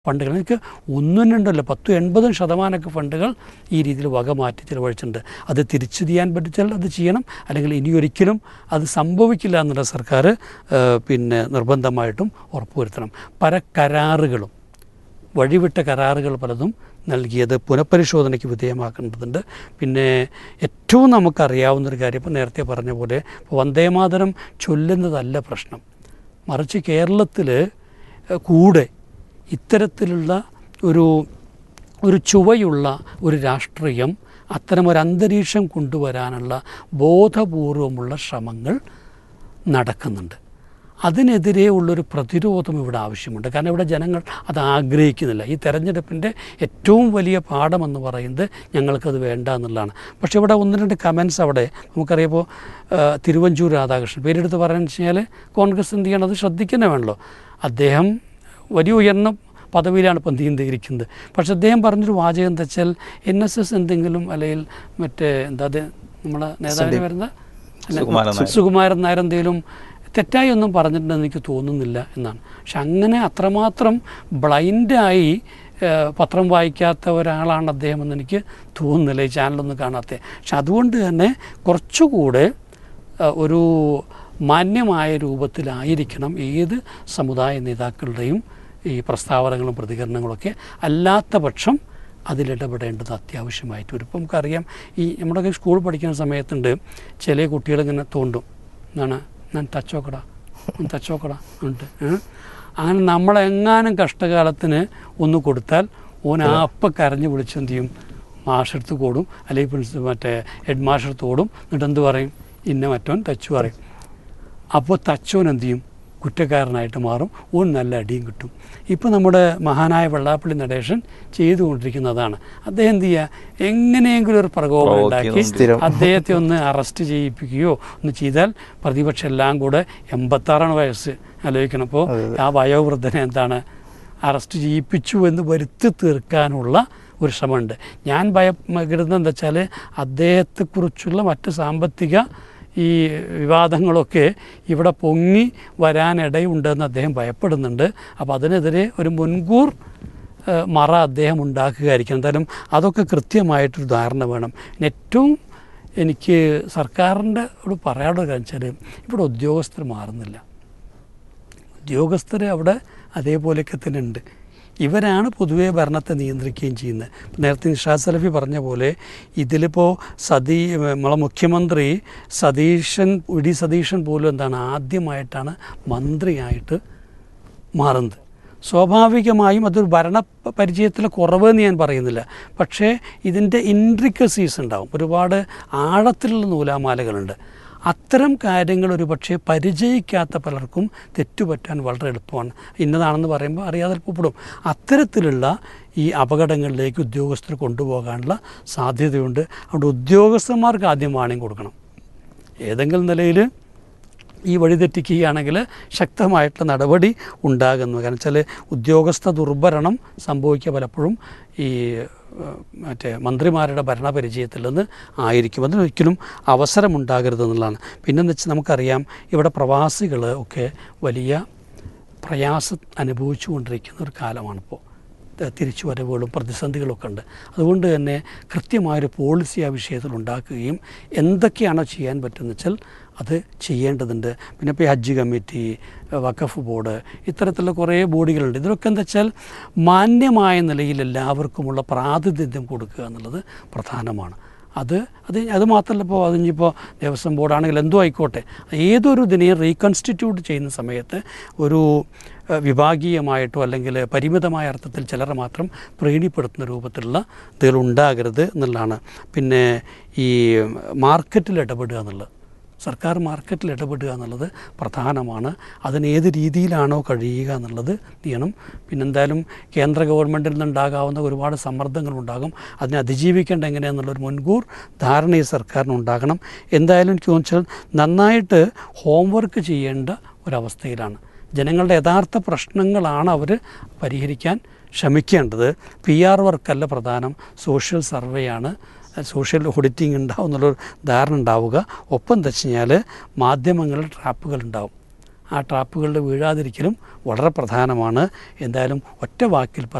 ഫണ്ടുകൾ എനിക്ക് ഒന്നും രണ്ടല്ല പത്തും എൺപതും ശതമാനമൊക്കെ ഫണ്ടുകൾ ഈ രീതിയിൽ വക മാറ്റി ചിലവഴിച്ചിട്ടുണ്ട് അത് തിരിച്ചു ചെയ്യാൻ പറ്റിച്ചാൽ അത് ചെയ്യണം അല്ലെങ്കിൽ ഇനിയൊരിക്കലും അത് സംഭവിക്കില്ല എന്നുള്ള സർക്കാർ ഏഹ്, പിന്നെ നിർബന്ധമായിട്ടും ഉറപ്പുവരുത്തണം പല കരാറുകളും വഴിവിട്ട കരാറുകൾ പലതും നൽകിയത് പുനഃപരിശോധനയ്ക്ക് വിധേയമാക്കേണ്ടതുണ്ട് പിന്നെ ഏറ്റവും നമുക്കറിയാവുന്നൊരു കാര്യം ഇപ്പോൾ നേരത്തെ പറഞ്ഞ പോലെ ഇപ്പോൾ വന്ദേമാതരം ചൊല്ലുന്നതല്ല പ്രശ്നം മറിച്ച് കേരളത്തിൽ കൂടെ ഇത്തരത്തിലുള്ള ഒരു ഒരു ചുവയുള്ള ഒരു രാഷ്ട്രീയം അത്തരമൊരു അന്തരീക്ഷം കൊണ്ടുവരാനുള്ള ബോധപൂർവമുള്ള ശ്രമങ്ങൾ നടക്കുന്നുണ്ട് അതിനെതിരെ ഉള്ളൊരു പ്രതിരോധം ഇവിടെ ആവശ്യമുണ്ട് കാരണം ഇവിടെ ജനങ്ങൾ അത് ആഗ്രഹിക്കുന്നില്ല ഈ തെരഞ്ഞെടുപ്പിൻ്റെ ഏറ്റവും വലിയ പാഠമെന്ന് പറയുന്നത് ഞങ്ങൾക്കത് വേണ്ട എന്നുള്ളതാണ് പക്ഷേ ഇവിടെ ഒന്ന് രണ്ട് കമൻസ് അവിടെ നമുക്കറിയപ്പോൾ തിരുവഞ്ചൂർ രാധാകൃഷ്ണൻ പേരെടുത്ത് പറയാന്ന് വെച്ച് കഴിഞ്ഞാൽ കോൺഗ്രസ് എന്ത് ചെയ്യണം അത് ശ്രദ്ധിക്കുന്നേ വേണമല്ലോ അദ്ദേഹം വലിയ ഉയർന്ന പദവിയിലാണ് ഇപ്പം നീന്തിയിരിക്കുന്നത് പക്ഷെ അദ്ദേഹം പറഞ്ഞൊരു വാചകം എന്താ വെച്ചാൽ എൻ എസ് എസ് എന്തെങ്കിലും അല്ലെങ്കിൽ മറ്റേ എന്താ അത് നമ്മളെ നേതാവിന് വരുന്ന സുകുമാരൻ നായർ. സുകുമാരൻ നായർ എന്തെങ്കിലും തെറ്റായി ഒന്നും പറഞ്ഞിട്ടുണ്ടെന്ന് എനിക്ക് തോന്നുന്നില്ല എന്നാണ് പക്ഷെ അങ്ങനെ അത്രമാത്രം ബ്ലൈൻഡായി ഏഹ്, പത്രം വായിക്കാത്ത ഒരാളാണ് അദ്ദേഹം എന്ന് എനിക്ക് തോന്നുന്നില്ല ഈ ചാനലൊന്നും കാണാത്ത പക്ഷെ അതുകൊണ്ട് തന്നെ കുറച്ചുകൂടെ ഏഹ്, ഒരു മാന്യമായ രൂപത്തിലായിരിക്കണം ഏത് സമുദായ നേതാക്കളുടെയും ഈ പ്രസ്താവനകളും പ്രതികരണങ്ങളൊക്കെ അല്ലാത്ത പക്ഷം അതിലിടപെടേണ്ടത് അത്യാവശ്യമായിട്ട് വരും ഇപ്പം നമുക്കറിയാം ഈ നമ്മുടെയൊക്കെ സ്കൂൾ പഠിക്കുന്ന സമയത്തുണ്ട് ചില കുട്ടികളിങ്ങനെ തോണ്ടും എന്താണ് ഞാൻ ടച്ചോക്കടാ ടച്ചോക്കടാ ഉണ്ട് ഏ? അങ്ങനെ നമ്മളെങ്ങാനും കഷ്ടകാലത്തിന് ഒന്ന് കൊടുത്താൽ ഓൻ ആ അപ്പം കരഞ്ഞ് വിളിച്ചെന്ത് ചെയ്യും മാഷെടുത്ത് കൂടും അല്ലെങ്കിൽ പ്രിൻസിപ്പൽ മറ്റേ ഹെഡ് മാഷെടുത്ത് ഓടും എന്നിട്ട് എന്ത് പറയും ഇന്ന മറ്റോൻ തച്ചു പറയും അപ്പോൾ തച്ചോൻ എന്ത് ചെയ്യും കുറ്റക്കാരനായിട്ട് മാറും ഓൻ നല്ല അടിയും കിട്ടും ഇപ്പോൾ നമ്മുടെ മഹാനായ വെള്ളാപ്പള്ളി നടേശൻ ചെയ്തുകൊണ്ടിരിക്കുന്നതാണ് അദ്ദേഹം എന്ത് ചെയ്യുക എങ്ങനെയെങ്കിലും ഒരു പ്രകോപനം ഉണ്ടാക്കി സ്ഥിരം. അദ്ദേഹത്തെ ഒന്ന് അറസ്റ്റ് ചെയ്യിപ്പിക്കുകയോ ഒന്ന് ചെയ്താൽ പ്രതിപക്ഷം എല്ലാം കൂടെ എൺപത്താറാണ് വയസ്സ് ആലോചിക്കണം അപ്പോൾ ആ വയോവൃദ്ധനെ എന്താണ് അറസ്റ്റ് ചെയ്യിപ്പിച്ചു എന്ന് വരുത്തി തീർക്കാനുള്ള ഒരു ശ്രമമുണ്ട് ഞാൻ ഭയപ്പെടുന്നത് എന്താ വെച്ചാൽ അദ്ദേഹത്തെക്കുറിച്ചുള്ള മറ്റ് സാമ്പത്തിക ഈ വിവാദങ്ങളൊക്കെ ഇവിടെ പൊങ്ങി വരാനിടയുണ്ടെന്ന് അദ്ദേഹം ഭയപ്പെടുന്നുണ്ട് അപ്പോൾ അതിനെതിരെ ഒരു മുൻകൂർ ഏഹ്, മറ അദ്ദേഹം ഉണ്ടാക്കുകയായിരിക്കും എന്തായാലും അതൊക്കെ കൃത്യമായിട്ടൊരു ധാരണ വേണം പിന്നെ ഏറ്റവും എനിക്ക് സർക്കാരിൻ്റെ ഒരു പറയാനുള്ള കാര്യം വെച്ചാൽ ഇവിടെ ഉദ്യോഗസ്ഥർ മാറുന്നില്ല ഉദ്യോഗസ്ഥർ അവിടെ അതേപോലെയൊക്കെ തന്നെ ഉണ്ട് ഇവരാണ് പൊതുവേ ഭരണത്തെ നിയന്ത്രിക്കുകയും ചെയ്യുന്നത് ഇപ്പം നേരത്തെ നിഷാദ് സലഫി പറഞ്ഞ പോലെ ഇതിലിപ്പോൾ സതീ നമ്മളെ മുഖ്യമന്ത്രി സതീശൻ വി ഡി സതീശൻ പോലും എന്താണ് ആദ്യമായിട്ടാണ് മന്ത്രിയായിട്ട് മാറുന്നത് സ്വാഭാവികമായും അതൊരു ഭരണ പ- പരിചയത്തിലെ കുറവ് എന്ന് ഞാൻ പറയുന്നില്ല പക്ഷേ ഇതിൻ്റെ ഇൻട്രിക്കസീസ് ഉണ്ടാവും ഒരുപാട് ആഴത്തിലുള്ള നൂലാമാലകളുണ്ട് അത്തരം കാര്യങ്ങൾ ഒരു പക്ഷേ പരിചയിക്കാത്ത പലർക്കും തെറ്റുപറ്റാൻ വളരെ എളുപ്പമാണ് ഇന്നതാണെന്ന് പറയുമ്പോൾ അറിയാതെ എളുപ്പപ്പെടും അത്തരത്തിലുള്ള ഈ അപകടങ്ങളിലേക്ക് ഉദ്യോഗസ്ഥർ കൊണ്ടുപോകാനുള്ള സാധ്യതയുണ്ട് അതുകൊണ്ട് ഉദ്യോഗസ്ഥന്മാർക്ക് ആദ്യം വാണിംഗ് കൊടുക്കണം ഏതെങ്കിലും നിലയിൽ ഈ വഴിതെറ്റിക്കുകയാണെങ്കിൽ ശക്തമായിട്ടുള്ള നടപടി ഉണ്ടാകുന്നു കാരണം വെച്ചാൽ ഉദ്യോഗസ്ഥ ദുർഭരണം സംഭവിക്കുക പലപ്പോഴും ഈ ഏഹ്, മറ്റേ മന്ത്രിമാരുടെ ഭരണപരിചയത്തിൽ നിന്ന് ആയിരിക്കും അതിനൊരിക്കലും അവസരമുണ്ടാകരുതെന്നുള്ളതാണ് പിന്നെന്ന് വെച്ചാൽ നമുക്കറിയാം ഇവിടെ പ്രവാസികൾ ഒക്കെ വലിയ പ്രയാസം അനുഭവിച്ചു കൊണ്ടിരിക്കുന്ന ഒരു കാലമാണിപ്പോൾ തിരിച്ചു വരവുകളും പ്രതിസന്ധികളൊക്കെ ഉണ്ട് അതുകൊണ്ട് തന്നെ കൃത്യമായൊരു പോളിസി ആ വിഷയത്തിൽ ഉണ്ടാക്കുകയും എന്തൊക്കെയാണോ ചെയ്യാൻ പറ്റുന്നത് വെച്ചാൽ അത് ചെയ്യേണ്ടതുണ്ട് പിന്നെ ഇപ്പോൾ ഈ ഹജ്ജ് കമ്മിറ്റി വഖഫ് ബോർഡ് ഇത്തരത്തിലുള്ള കുറേ ബോഡികളുണ്ട് ഇതിലൊക്കെ എന്താ വെച്ചാൽ മാന്യമായ നിലയിൽ എല്ലാവർക്കുമുള്ള പ്രാതിനിധ്യം കൊടുക്കുക എന്നുള്ളത് പ്രധാനമാണ് അത് അത് അത് മാത്രമല്ല ഇപ്പോൾ അതിനിപ്പോൾ ദേവസ്വം ബോർഡാണെങ്കിൽ എന്തോ ആയിക്കോട്ടെ ഏതൊരു ഇതിനെയും റീകൺസ്റ്റിറ്റ്യൂട്ട് ചെയ്യുന്ന സമയത്ത് ഒരു ഏഹ്, വിഭാഗീയമായിട്ടോ അല്ലെങ്കിൽ പരിമിതമായ അർത്ഥത്തിൽ ചിലരെ മാത്രം പ്രീണിപ്പെടുത്തുന്ന രൂപത്തിലുള്ള ഇതുകൾ ഉണ്ടാകരുത് എന്നുള്ളതാണ് പിന്നെ ഈ മാർക്കറ്റിൽ ഇടപെടുക എന്നുള്ളത് സർക്കാർ മാർക്കറ്റിൽ ഇടപെടുക എന്നുള്ളത് പ്രധാനമാണ് അതിന് ഏത് രീതിയിലാണോ കഴിയുക എന്നുള്ളത് ചെയ്യണം പിന്നെന്തായാലും കേന്ദ്ര ഗവൺമെൻറ്റിൽ നിന്നുണ്ടാകാവുന്ന ഒരുപാട് സമ്മർദ്ദങ്ങളുണ്ടാകും അതിനെ അതിജീവിക്കേണ്ട എങ്ങനെയാണെന്നുള്ളൊരു മുൻകൂർ ധാരണ ഈ സർക്കാരിന് ഉണ്ടാകണം എന്തായാലും എനിക്ക് തോന്നിച്ചാൽ നന്നായിട്ട് ഹോംവർക്ക് ചെയ്യേണ്ട ഒരവസ്ഥയിലാണ് ജനങ്ങളുടെ യഥാർത്ഥ പ്രശ്നങ്ങളാണ് അവർ പരിഹരിക്കാൻ ശ്രമിക്കേണ്ടത് പി ആർ വർക്കല്ല പ്രധാനം സോഷ്യൽ സർവേയാണ് സോഷ്യൽ ഓഡിറ്റിംഗ് ഉണ്ടാവും എന്നുള്ളൊരു ധാരണ ഉണ്ടാവുക ഒപ്പം എന്താ വെച്ച് കഴിഞ്ഞാൽ മാധ്യമങ്ങളിൽ ട്രാപ്പുകൾ ഉണ്ടാവും ആ ട്രാപ്പുകളിൽ വീഴാതിരിക്കലും വളരെ പ്രധാനമാണ് എന്തായാലും ഒറ്റ വാക്കിൽ